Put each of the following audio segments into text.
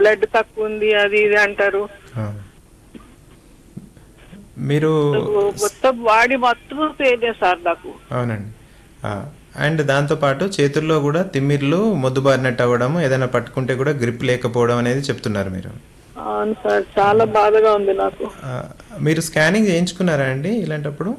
Blood తక్కువ ఉంది అది ఇది అంటారు ఆ. మీరు మొత్తం బాడీ మొత్తం పెయిన్ సార్ నాకు అవునండి ఆ, అండ్ దాంతోపాటు చేతుల్లో కూడా తిమ్మిర్లు మొద్దుబారినట్టు అవ్వడం ఏదైనా పట్టుకుంటే కూడా గ్రిప్ లేకపోవడం అనేది చెప్తున్నారు మీరు అవును సార్ చాలా బాధగా ఉంది నాకు ఆ, మీరు స్కానింగ్ చేయించుకున్నారా అండి ఇలాంటప్పుడు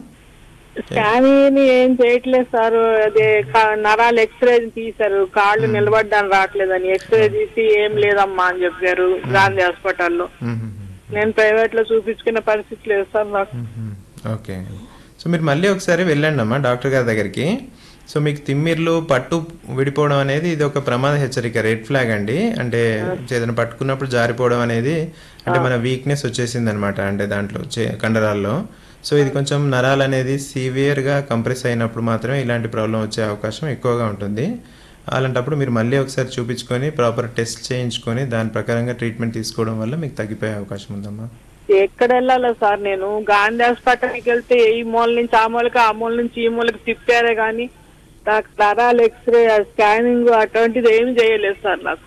స్కానింగ్ ఏం చేయట్లేదు సార్ అదే కా- నరాలు ఎక్స్రే తీశారు కాళ్ళు నిలబడ్డానికి రావట్లేదని ఎక్స్రే తీసి ఏం లేదమ్మా అని చెప్పారు గాంధీ హాస్పిటల్లో మ్మ్. నేను ప్రైవేట్ లో చూపించుకునే పరిస్థితి లేదు సార్ నాకు మ్మ్. ఓకే సో మీరు మళ్ళీ ఒకసారి వెళ్ళండి అమ్మా డాక్టర్ గారి దగ్గరికి సో మీకు తిమ్మిర్లు పట్టు విడిపోవడం అనేది ఇది ఒక ప్రమాద హెచ్చరిక రెడ్ ఫ్లాగ్ అండి అంటే ఏదైనా పట్టుకున్నప్పుడు జారిపోవడం అనేది అంటే మన వీక్నెస్ వచ్చేసింది అనమాట అంటే దాంట్లో చే- కండరాల్లో సో ఇది కొంచెం నరాలు అనేది సివియర్గా కంప్రెస్ అయినప్పుడు మాత్రమే ఇలాంటి ప్రాబ్లం వచ్చే అవకాశం ఎక్కువగా ఉంటుంది అలాంటప్పుడు మీరు మళ్ళీ ఒకసారి చూపించుకొని ప్రాపర్ టెస్ట్ చేయించుకొని దాని ప్రకారంగా ట్రీట్మెంట్ తీసుకోవడం వల్ల మీకు తగ్గిపోయే అవకాశం ఉందమ్మా ఎక్కడ వెళ్ళాలా సార్ నేను గాంధీ హాస్పిటల్కి వెళ్తే ఈ మూల నుంచి ఆ మూలకి ఆ మూల నుంచి ఈ మూలకి తిప్పారే కానీ నాకు నరాలు ఎక్స్రే స్కానింగ్ అటువంటిది ఏమి చేయలేదు సార్ నాకు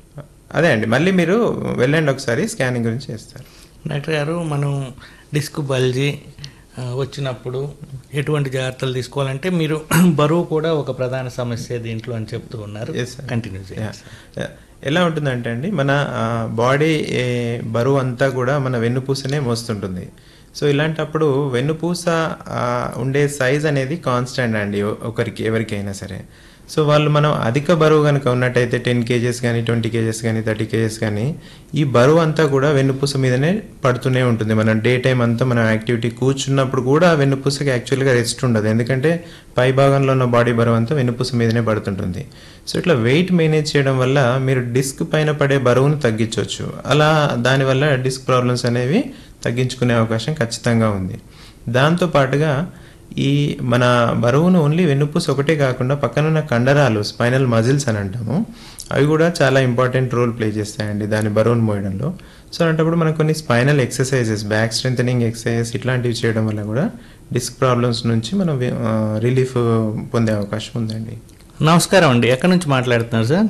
అదే అండి మళ్ళీ మీరు వెళ్ళండి ఒకసారి స్కానింగ్ గురించి చేస్తారు డాక్టర్ గారు మనం డిస్క్ బల్జీ ఆ, వచ్చినప్పుడు ఎటువంటి జాగ్రత్తలు తీసుకోవాలంటే మీరు బరువు కూడా ఒక ప్రధాన సమస్య దీంట్లో అని చెప్తూ ఉన్నారు Yes, sir. కంటిన్యూ చేయండి యా. ఎలా ఉంటుందంటే అండి మన బాడీ బరువు అంతా కూడా మన వెన్నుపూసనే మోస్తుంటుంది సో ఇలాంటప్పుడు వెన్నుపూస ఆ, ఉండే సైజ్ అనేది కాన్స్టెంట్ అండి ఒ- ఒకరికి ఎవరికైనా సరే సో వాళ్ళు మనం అధిక బరువు కనుక ఉన్నట్టయితే టెన్ కేజెస్ కానీ ట్వంటీ కేజెస్ కానీ థర్టీ కేజెస్ కానీ ఈ బరువు అంతా కూడా వెన్నుపూస మీదనే పడుతూనే ఉంటుంది మనం డే టైం అంతా మనం యాక్టివిటీ కూర్చున్నప్పుడు కూడా వెన్నుపూసకి యాక్చువల్గా రెస్ట్ ఉండదు ఎందుకంటే పై భాగంలో ఉన్న బాడీ బరువు అంతా వెన్నుపూస మీదనే పడుతుంటుంది సో ఇట్లా వెయిట్ మేనేజ్ చేయడం వల్ల మీరు డిస్క్ పైన పడే బరువును తగ్గించవచ్చు అలా దానివల్ల డిస్క్ ప్రాబ్లమ్స్ అనేవి తగ్గించుకునే అవకాశం ఖచ్చితంగా ఉంది దాంతో పాటుగా ఈ మన బరువును ఓన్లీ వెన్నుపూస ఒకటే కాకుండా పక్కనున్న కండరాలు స్పైనల్ మజిల్స్ అని అంటాము అవి కూడా చాలా ఇంపార్టెంట్ రోల్ ప్లే చేస్తాయండి దాని బరువును మోయడంలో సో అలాంటప్పుడు మనం కొన్ని spinal exercises back strengthening exercises ఇట్లాంటివి చేయడం వల్ల కూడా డిస్క్ ప్రాబ్లమ్స్ నుంచి మనం రిలీఫ్ పొందే అవకాశం ఉందండి నమస్కారం అండి ఎక్కడి నుంచి మాట్లాడుతున్నారు సార్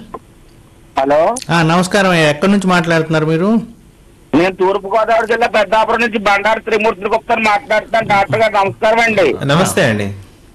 హలో ఆ, నమస్కారం ఎక్కడి నుంచి మాట్లాడుతున్నారు మీరు నేను తూర్పు గోదావరి జిల్లా పెద్దాపురం నుంచి బండారు త్రిమూర్తి గుప్తాను మాట్లాడుతాను డాక్టర్ గారు నమస్కారం అండి నమస్తే అండి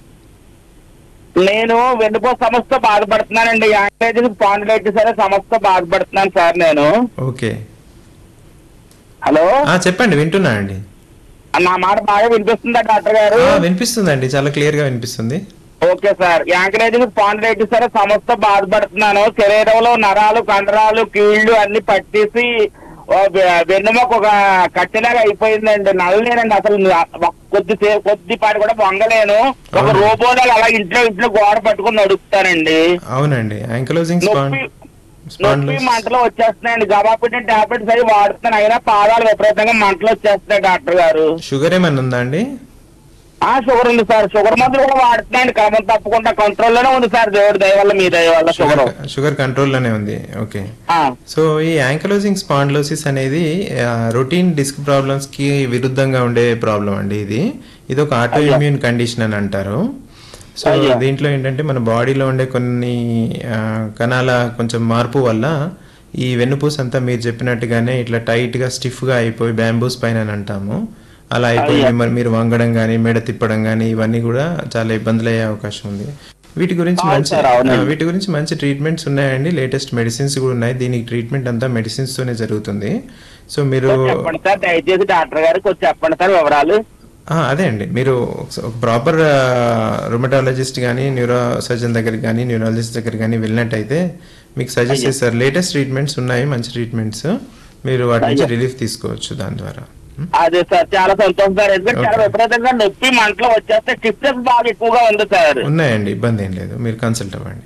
నేను వెన్నుపో సమస్యతో బాధపడుతున్నానండి యాంగ్లైటిస్ పాండిలైటిస్ అనే సమస్యతో బాధపడుతున్నాను సార్ నేను ఓకే హలో ఆ, చెప్పండి వింటున్నా అండి నా మాట బాగా వినిపిస్తుందా డాక్టర్ గారు ఆ, వినిపిస్తుందండి చాలా క్లియర్ గా వినిపిస్తుంది ఓకే సార్ యాంకరేజింగ్ పాండిలైటిస్ అనే సమస్యతో బాధపడుతున్నాను శరీరంలో నరాలు కండరాలు కీళ్లు అన్ని పట్టేసి ఓ వె- వెన్నుముక ఒక కట్టెలాగా అయిపోయిందండి నల్లలేనండి అసలు న- కొద్ది సే- కొద్దిపాటి కూడా వంగలేను ఒక అవును. రోబోలో అలా ఇంట్లో ఇంట్లో గోడ పట్టుకుని నడుపుతానండి అవునండి యాంకలోజింగ్ నొప్పి నొప్పి మంటలు వచ్చేస్తున్నాయండి గబాపిటిన్ టాబ్లెట్స్ అవి వాడుతున్నాను అయినా పాదాలు విపరీతంగా మంటలు వచ్చేస్తున్నాయి డాక్టర్ గారు షుగర్ ఏమన్నా ఉందా అండి ఆ షుగర్ ఉంది సార్ షుగర్ మందులు కూడా వాడుతున్నాయండి క్రమం తప్పకుండా కంట్రోల్ లోనే ఉంది సార్ దేవుడి దయ వల్ల మీ దయ వల్ల షుగర్ షుగర్ షుగర్ కంట్రోల్లోనే ఉంది ఓకే ఆ, సో ఈ యాంకలోజింగ్ స్పాండ్లోసిస్ అనేది రొటీన్ డిస్క్ ప్రాబ్లమ్స్ కి విరుద్ధంగా ఉండే ప్రాబ్లం అండి ఇది ఇది ఒక ఆటో ఇమ్యూన్ కండిషన్ అని అంటారు సో అయ్యా. దీంట్లో ఏంటంటే మన బాడీలో ఉండే కొన్ని ఆ, కణాల కొంచెం మార్పు వల్ల ఈ వెన్నుపూస అంతా మీరు చెప్పినట్టుగానే ఇట్లా టైట్ గా స్టిఫ్ గా అయిపోయి బ్యాంబూస్ పైన అని అంటాము అలా అయిపోయి మరి మీరు వంగడం కానీ మెడ తిప్పడం కానీ ఇవన్నీ కూడా చాలా ఇబ్బందులు అయ్యే అవకాశం ఉంది వీటి గురించి అవును మంచి సార్, అవునండి. ఆ, వీటి గురించి మంచి ట్రీట్మెంట్స్ ఉన్నాయండి లేటెస్ట్ మెడిసిన్స్ కూడా ఉన్నాయి దీనికి ట్రీట్మెంట్ అంతా మెడిసిన్స్ తోనే జరుగుతుంది సో మీరు కొంచెం చెప్పండి సార్ దయచేసి డాక్టర్ గారికి కొంచెం చెప్పండి సార్ వివరాలు ఆ, అదే అండి మీరు ప్రాపర్ రుమటాలజిస్ట్ కానీ న్యూరో సర్జన్ దగ్గరికి కానీ న్యూరాలజిస్ట్ దగ్గర కానీ వెళ్ళినట్టయితే మీకు సజెస్ట్ చేస్తారు లేటెస్ట్ ట్రీట్మెంట్స్ ఉన్నాయి మంచి ట్రీట్మెంట్స్ మీరు వాటి నుంచి రిలీఫ్ తీసుకోవచ్చు దాని ద్వారా ఉం? అదే సార్ చాలా సంతోషం సార్ ఎందుకంటే చాలా విపరీతంగా నొప్పి మంటలు వచ్చేస్తే స్టిఫ్నెస్ బాగా ఎక్కువగా ఉంది సార్ ఉన్నాయండి ఇబ్బంది ఏం లేదు మీరు కన్సల్ట్ అవ్వండి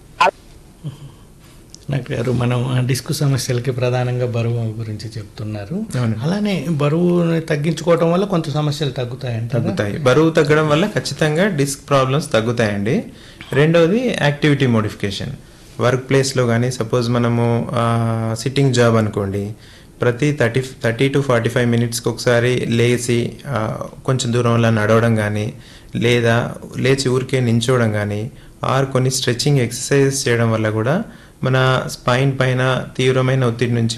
డాక్టర్ గారు మనం ఆ డిస్క్ సమస్యలకి ప్రధానంగా బరువు గురించి చెప్తున్నారు అవునండి. అలానే బరువు తగ్గించుకోవటం వల్ల కొంత సమస్యలు తగ్గుతాయంట తగ్గుతాయి బరువు తగ్గడం వల్ల ఖచ్చితంగా డిస్క్ ప్రాబ్లమ్స్ తగ్గుతాయండి రెండవది యాక్టివిటీ మోడిఫికేషన్ వర్క్ ప్లేస్లో కానీ సపోజ్ మనము సిట్టింగ్ జాబ్ అనుకోండి ప్రతి thirty thirty to forty five మినిట్స్కి ఒకసారి లేచి ఆ, కొంచెం దూరంలో నడవడం కానీ లేదా లేచి ఊరికే నించోవడం కానీ ఆర్ కొన్ని స్ట్రెచ్చింగ్ ఎక్సర్సైజెస్ చేయడం వల్ల కూడా మన స్పైన్ పైన తీవ్రమైన ఒత్తిడి నుంచి